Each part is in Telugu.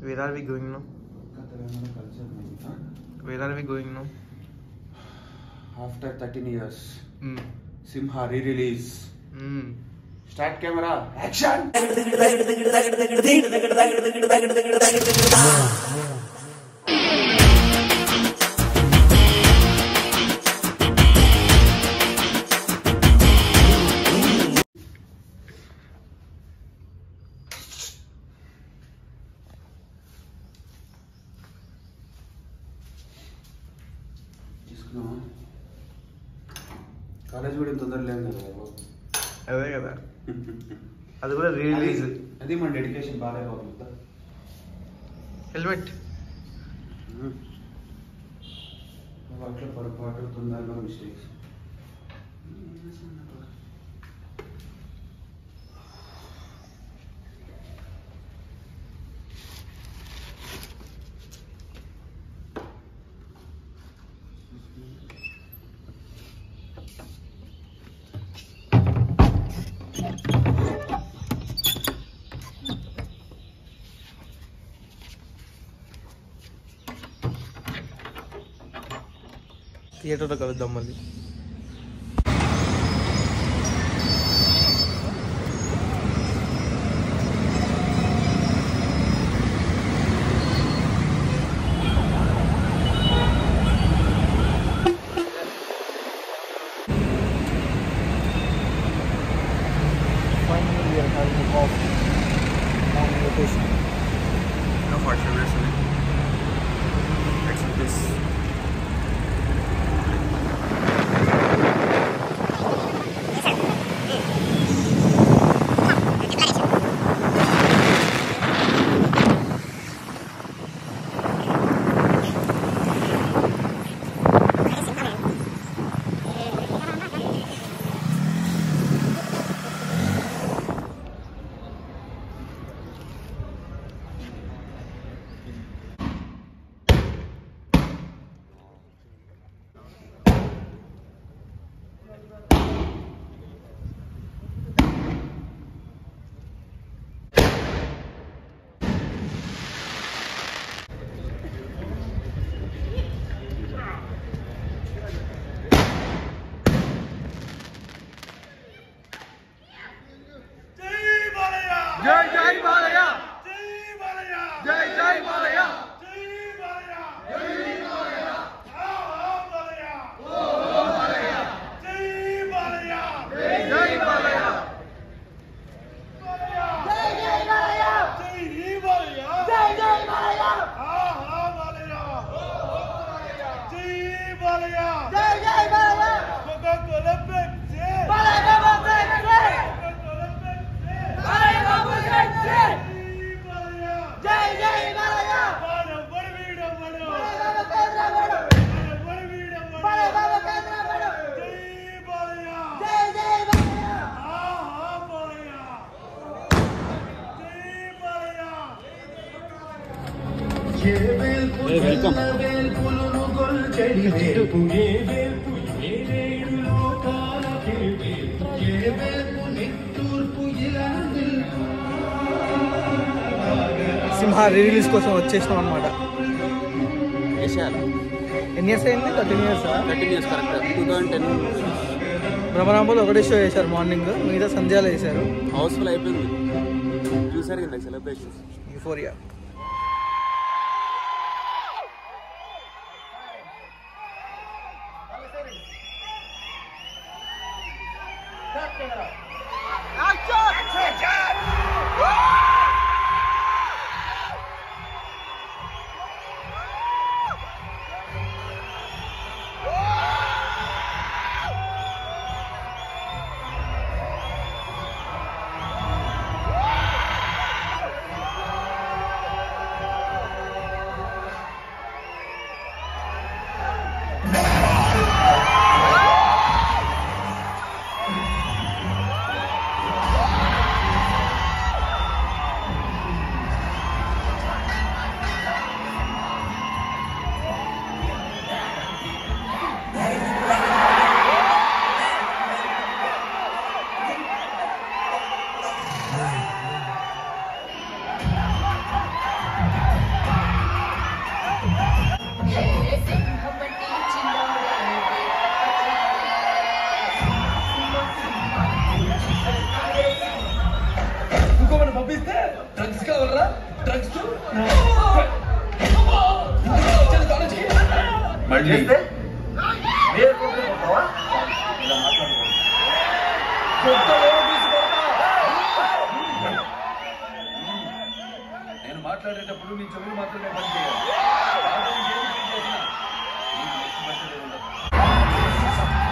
Wear are we going no Telangana culture where are we going no after thirteen years Simha re release start camera action తీసుకున్నావా కాలేజ్ కూడా ఇంత తొందర లేదు కదా బాబు. అదే కదా అది కూడా రిలీజ్ అది- అది మన డెడికేషన్ బాగా బాగుంది హెల్మెట్ వాటిలో పొరపాటు తొందరగా మిస్టేక్స్ థియేటర్లో కలుద్దాం మళ్ళీ Finally, we are having a coffee on location. No, for sure, Let's do this. జై జై బాలయ్య జై జై బాలయ్య జై బాలయ్య వెల్కమ్ సింహ రిలీజ్ కోసం వచ్చేసినాం అనమాట వేసేయాలి ఎన్ని ఇయర్స్ అయింది thirteen years thirteen years correct two thousand ten భ్రమరాంబోలో ఒకటే షో చేశారు మార్నింగ్ మిగతా సంధ్యాలు వేశారు హౌస్ఫుల్ అయిపోయింది చూసారు కింద సెలబ్రేషన్స్ యూఫోరియా పంపిస్తే డ్రగ్స్ కావాలరా డ్రగ్స్ మళ్ళీ నేను మాట్లాడేటప్పుడు నీ చెవులు మాత్రమే పని చేయాలి బాగా ఇంకేం పని చేసినా నీకు నెక్స్ట్ బర్త్డే ఉండదు.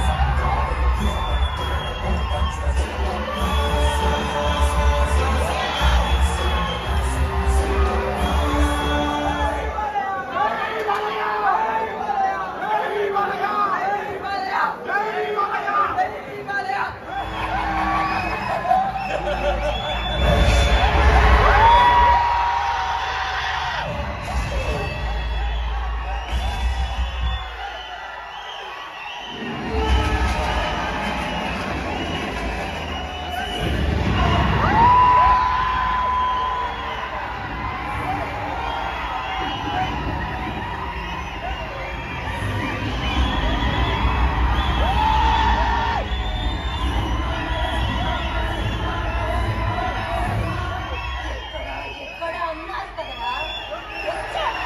ఎక్కడ ఉన్నారు కదరా వచ్చాడా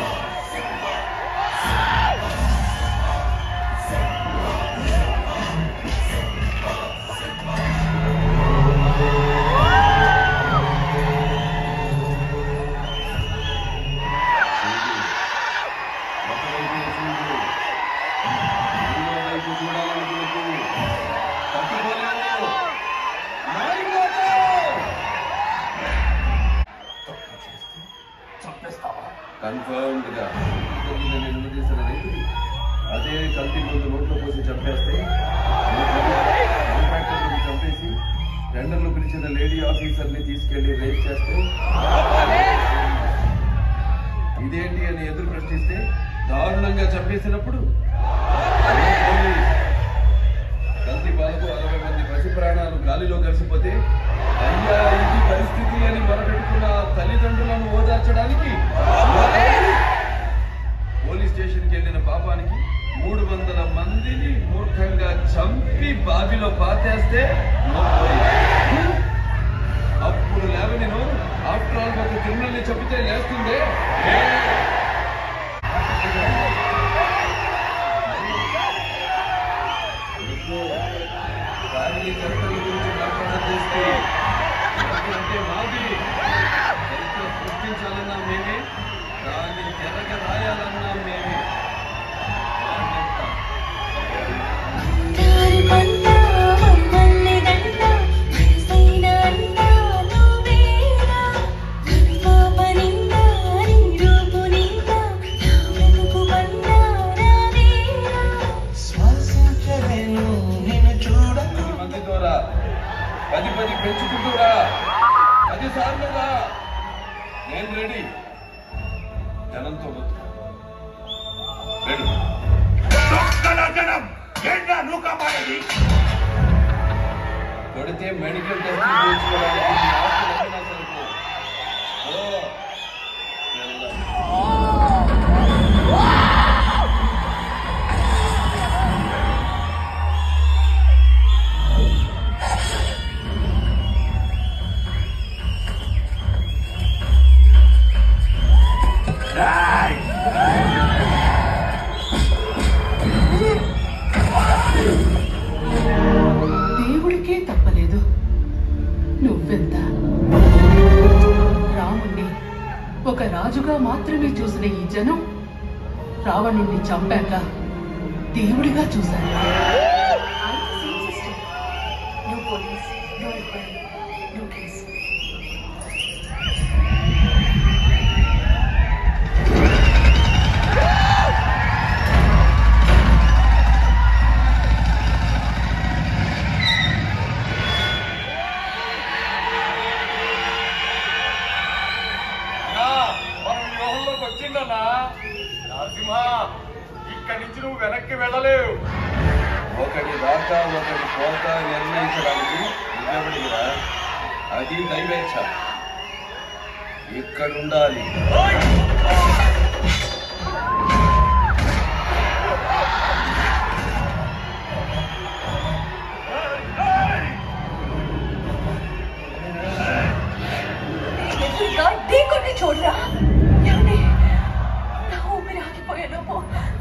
ఒకవైపు చూడు. ఇంకో వైపు చూడాలనుకోకు. తట్టుకోలేవు. మారిపోతావు. కన్ఫర్మ్డ్ గా ఇంకొకరిని నేను నిలదీసిన రైతుని అదే కల్తీ ముందు నోట్లో పోసి చంపేస్తే కాంట్రాక్టర్ని చంపేసి టెండర్లు పిలిచిన లేడీ ఆఫీసర్ ని తీసుకెళ్లి రేప్ చేస్తే ఇదేంటి అని ఎదురు ప్రశ్నిస్తే దారుణంగా చంపేసినప్పుడు అదే పోలీస్ కల్తీ బాలకు అరవై మంది పసి ప్రాణాలు గాలిలో కలిసిపోతే అయ్యా ఇది పరిస్థితి అని మొరపెట్టుకున్న ఆ తల్లిదండ్రులను ఓదార్చడానికి పోలీస్ స్టేషన్కి వెళ్ళిన పాపానికి మూడు వందల మందిని మూర్ఖంగా చంపి బావిలో పాతేస్తే నొప్పి. అప్పుడు లేవని నోరు ఆఫ్టర్ ఆల్ ఒక క్రిమినల్ని చంపితే లేస్తుందే ఫ్యామిలీ చరిత్రల గురించి మాట్లాడడం చేస్తే అంటే మాది చరిత్ర సృష్టించాలన్నా మేమే దాన్ని తెరగ రాయాలన్నా మేమే బాధ్యత. దారి పంట మమ్మల్ని గంట మనసైన అంట నువ్వేనా పాప నిండా నీ రూపు నిండా నా బ్రతుకు బండారావేనా శ్వాసించలేను నిన్ను చూడ పది మంది ద్వారా పది పది పెంచుకుంటూరా పది సార్లుగా నేను రెడీ జనంతో బతుకు. రెడీ కొడితే మెడికల్ టెస్ట్ చేయించుకోవడానికి నీ ఆస్తులు అమ్మినా సరిపో. ఓ, వెళ్దాం. దేవుడికే తప్పలేదు నువ్వెంత రాముణ్ణి ఒక రాజుగా మాత్రమే చూసిన ఈ జనం రావణుణ్ణి చంపాక దేవుడిగా చూశారు I'm the same sister. No police, no inquiry, no case. అన్నా, మనం ఈ లోహంలోకి వచ్చిందన్నా నరసింహ ఇక్కడి నుంచి నువ్వు వెనక్కి వెళ్ళలేవు ఒకటి రాక ఒకటి పోక నిర్ణయించడానికి నువ్వెవడిరా అది దైవేచ్ఛ ఇక్కడుండాలి చూడరా ఏమండి నా ఊపిరి ఆగిపోయేలోపు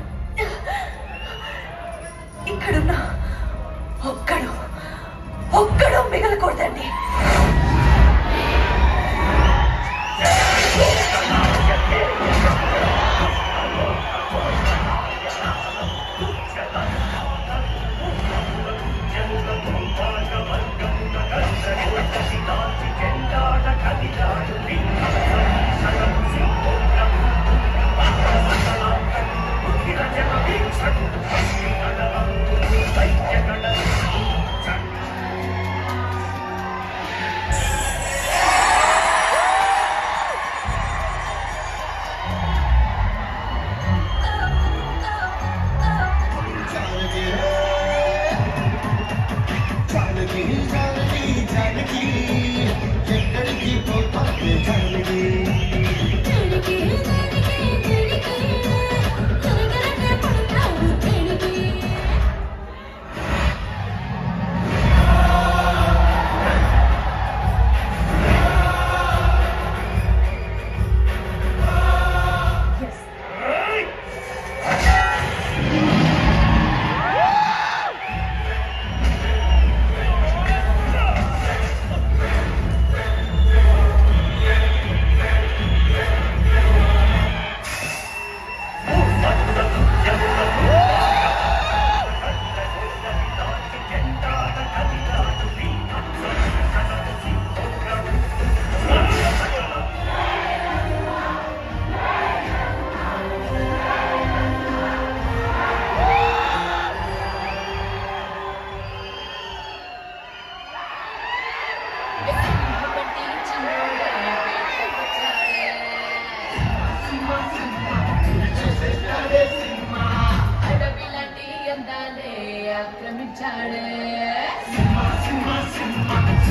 ఇక్కడున్న ఒక్కడు ఒక్కడు మిగలకూడదండి అడవిలాంటి అందాలే ఆక్రమించాడే